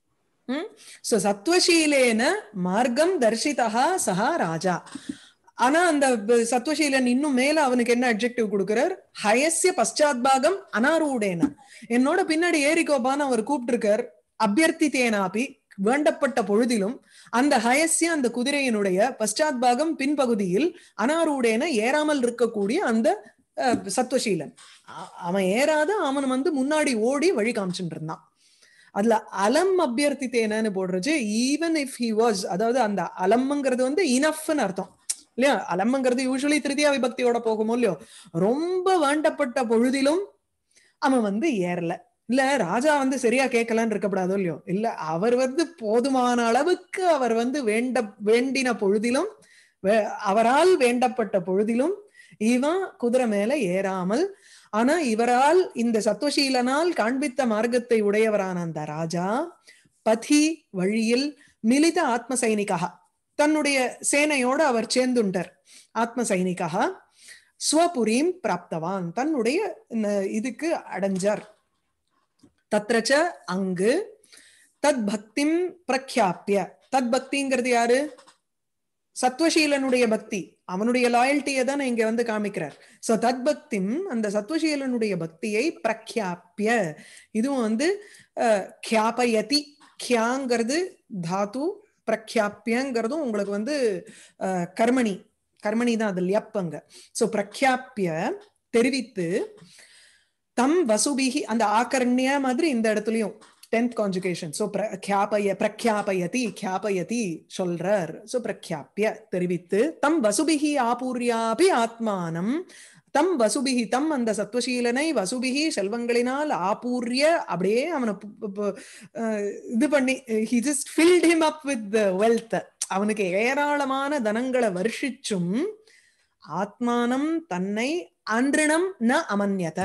சோ சத்வசீலேன மார்க்கம் தர்ஷிதா சஹா ராஜா ஆனா அந்த ப- சத்வசீலன் இன்னும் மேல அவனுக்கு என்ன அப்ஜெக்டிவ் கொடுக்கிறார் ஹயஸ்ய பశ్చాத் பாகம் அனாரூடேன என்னோட பின்னாடி ஏறிக்கோப்பான்னு அவர் கூப்பிட்டிருக்கார் அபியர்த்தித்தேனாபி வேண்டப்பட்ட பொழுதிலும் அந்த ஹயஸ்ய அந்த குதிரையினுடைய பశ్చాத் பாகம் பின்பகுதியில் அனாரூடேன ஏறாமல் இருக்கக்கூடிய அந்த அஹ், சத்வசீலன் அ- அவன் ஏறாத அவன் வந்து முன்னாடி ஓடி வழி காமிச்சுட்டு இருந்தான் அதுல அலம் அபியர்த்தித்தேனன்னு போடுறது ஈவன் இஃப் ஹி வாஸ் அதாவது அந்த அலம்ங்கிறது வந்து இனஃப்னு அர்த்தம் இல்லையா அலம்ங்கிறது யூஸ்வலி திருதியா விபக்தியோட போகுமோ இல்லையோ ரொம்ப வேண்டப்பட்ட பொழுதிலும் அவன் வந்து ஏறல இல்ல ராஜா வந்து சரியா கேட்கலான்னு இருக்கப்படாதோ இல்லையோ இல்ல அவர் வந்து போதுமான அளவுக்கு அவர் வந்து வேண்ட வேண்டின பொழுதிலும் வே- அவரால் வேண்டப்பட்ட பொழுதிலும் இவன் குதிரை மேல ஏறாமல் ஆனா இவரால் இந்த சத்வசீலனால் காண்பித்த மார்க்கத்தை உடையவரான அந்த ராஜா பதி வழியில் மிலித ஆத்ம சைனிகா தன்னுடைய சேனையோடு அவர் சேர்ந்துண்டார் ஆத்ம சைனிகா ஸ்வபுரீம் பிராப்தவான் தன்னுடைய ந- இதுக்கு அடைஞ்சார் தத்ரச்ச அங்கு தத் பக்திம் பிரக்யாப்பிய தத் பக்திங்கிறது யாரு சத்வசீலனுடைய பக்தி அவனுடைய லாயல்ட்டியை தான் இங்க வந்து காமிக்கிறார் சோ தத் பக்திம் அந்த சத்வசீலனுடைய பக்தியை பிரக்யாப்பிய இதுவும் வந்து அஹ், க்யாபயதி கியாங்கிறது தாத்து பிரக்யாப்பியங்கிறதும் உங்களுக்கு வந்து அஹ், கர்மணி கர்மணி தான் அது லியப்பங்க சோ பிரக்யாப்பிய தெரிவித்து தம் வசுபிகி அந்த ஆகர்ணிய மாதிரி இந்த இடத்துலயும் டென்த் கான்ஜுகேஷன் சோ பிரக்யாபய பிரக்யாபயதி கியாபயதி சொல்றார் சோ பிரக்யாப்பிய தெரிவித்து தம் வசுபிகி ஆபூர்யாபி ஆத்மானம் தம் வசுபிகி தம் அந்த சத்வசீலனை வசுபிகி செல்வங்களினால் ஆபூர்ய அப்படியே அவனை பு- பு- பு- அஹ் இது பண்ணி he just filled him up with wealth அவனுக்கு ஏராளமான தனங்களை வருஷிச்சும் ஆத்மானம் தன்னை அன்றிணம் ந அமன்யத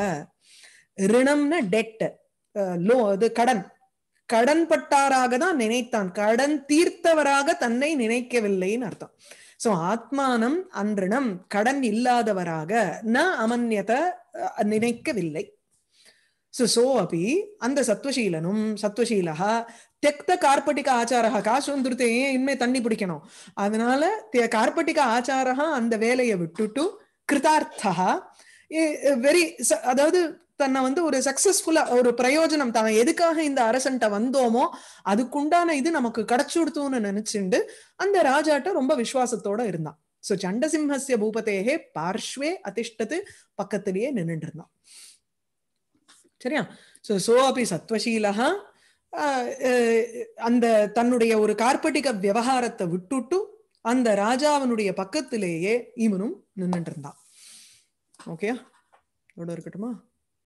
ரிணம்னா டெட் லோ அது கடன் கடன் பட்டாராக தான் நினைத்தான் கடன் தீர்த்தவராக தன்னை நினைக்கவில்லைன்னு அர்த்தம் சோ ஆத்மானம் அன்றிணம் கடன் இல்லாதவராக ந அமன்யத அஹ், நினைக்கவில்லை சோ சோ அபி அந்த சத்வசீலனும் சத்வசீலா தெக்த கார்பட்டிக ஆச்சாரா காசு வந்துருத்து ஏன் இனிமே தண்ணி பிடிக்கணும் அதனால தே- கார்பட்டிக ஆச்சாரா அந்த வேலையை விட்டுட்டு கிருதார்த்தா வெரி அதாவது தன்னை வந்து ஒரு சக்சஸ்ஃபுல்லா ஒரு பிரயோஜனம் தான் எதுக்காக இந்த அரசன்ட்ட வந்தோமோ அதுக்குண்டான இது நமக்கு கிடைச்சுடுத்துன்னு நினைச்சுண்டு அந்த ராஜாட்ட ரொம்ப விசுவாசத்தோட இருந்தான் சோ சண்டசிம்ஹஸ்ய பூபதேகே பார்ஷ்வே அதிஷ்டத்து பக்கத்திலேயே நின்னுட்டு இருந்தான் சரியா சோ சோ அப்படி சத்வசீலா அந்த தன்னுடைய ஒரு கார்பட்டிக விவகாரத்தை விட்டுட்டு அந்த ராஜாவினுடைய பக்கத்திலேயே இவனும் நின்னுட்டு இருந்தான் ஓகேயா இதோட இருக்கட்டுமா